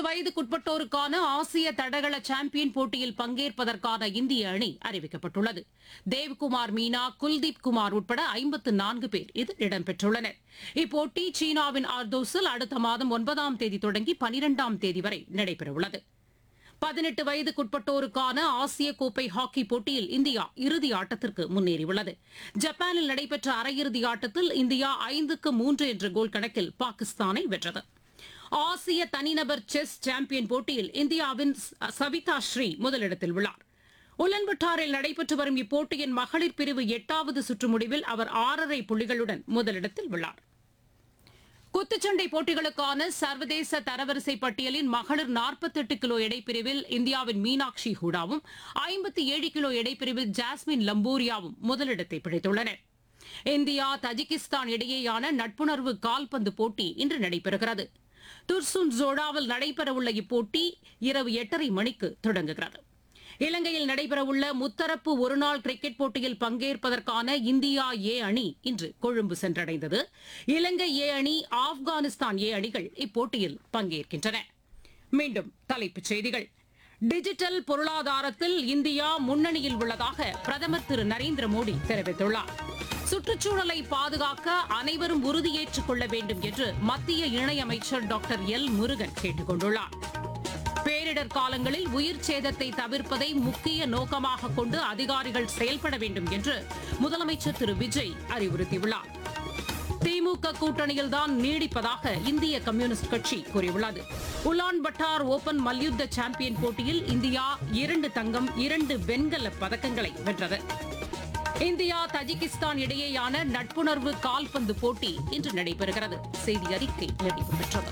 வயதுக்குட்பட்டோருக்கான ஆசிய தடகள சாம்பியன் போட்டியில் பங்கேற்பதற்கான இந்திய அணி அறிவிக்கப்பட்டுள்ளது தேவ்குமார் மீனா குல்தீப் குமார் உட்பட ஐம்பத்து நான்கு பேர் இதில் இடம்பெற்றுள்ளனர் இப்போட்டி சீனாவின் ஆர்தோஸில் அடுத்த மாதம் ஒன்பதாம் தேதி தொடங்கி பனிரெண்டாம் தேதி வரை நடைபெறவுள்ளது பதினெட்டு வயதுக்குட்பட்டோருக்கான ஆசிய கோப்பை ஹாக்கி போட்டியில் இந்தியா இறுதி ஆட்டத்திற்கு முன்னேறியுள்ளது ஜப்பானில் நடைபெற்ற அரையிறுதி ஆட்டத்தில் இந்தியா ஐந்துக்கு மூன்று என்ற கோல் கணக்கில் பாகிஸ்தானை வென்றது ஆசிய தனிநபர் செஸ் சாம்பியன் போட்டியில் இந்தியாவின் ச- சவிதா ஸ்ரீ முதலிடத்தில் உள்ளார் உலன்பட்டாரில் நடைபெற்று வரும் இப்போட்டியின் மகளிர் பிரிவு எட்டாவது சுற்று முடிவில் அவர் ஆறரை புள்ளிகளுடன் முதலிடத்தில் உள்ளார் குத்துச்சண்டை போட்டிகளுக்கான சர்வதேச தரவரிசை பட்டியலின் மகளிர் 48 கிலோ எடைப்பிரிவில் இந்தியாவின் மீனாட்சி ஹூடாவும் 57 ஏழு கிலோ எடைப்பிரிவில் ஜாஸ்மின் லம்பூரியாவும் முதலிடத்தை பிடித்துள்ளனர் இந்தியா தஜிகிஸ்தான் இடையேயான நட்புணர்வு கால்பந்து போட்டி இன்று நடைபெறுகிறது துர்சுன் ஜோடாவில் நடைபெறவுள்ள இப்போட்டி இரவு எட்டரை மணிக்கு தொடங்குகிறது இலங்கையில் நடைபெறவுள்ள முத்தரப்பு ஒருநாள் கிரிக்கெட் போட்டியில் பங்கேற்பதற்கான இந்தியா ஏ அணி இன்று கொழும்பு சென்றடைந்தது இலங்கை ஏ அணி ஆப்கானிஸ்தான் ஏ அணிகள் இப்போட்டியில் பங்கேற்கின்றன மீண்டும் தலைப்புச் செய்திகள் டிஜிட்டல் பொருளாதாரத்தில் இந்தியா முன்னணியில் உள்ளதாக பிரதமர் திரு நரேந்திர மோடி தெரிவித்துள்ளார் சுற்றுச்சூழலை பாதுகாக்க அனைவரும் உறுதியேற்றுக் கொள்ள வேண்டும் என்று மத்திய இணையமைச்சர் டாக்டர் எல் முருகன் கேட்டுக் கொண்டுள்ளார் பேரிடர் காலங்களில் உயிர் சேதத்தை தவிர்ப்பதை முக்கிய நோக்கமாக கொண்டு அதிகாரிகள் செயல்பட வேண்டும் என்று முதலமைச்சர் திரு விஜய் அறிவுறுத்தியுள்ளார் திமுக கூட்டணியில்தான் நீடிப்பதாக இந்திய கம்யூனிஸ்ட் கட்சி கூறியுள்ளது உலான் பட்டார் ஓபன் மல்யுத்த சாம்பியன் போட்டியில் இந்தியா இரண்டு தங்கம் இரண்டு வெண்கல பதக்கங்களை வென்றது இந்தியா தஜிகிஸ்தான் இடையேயான நட்புணர்வு கால்பந்து போட்டி இன்று நடைபெறுகிறது செய்தி அறிக்கை நிறைவு பெற்றது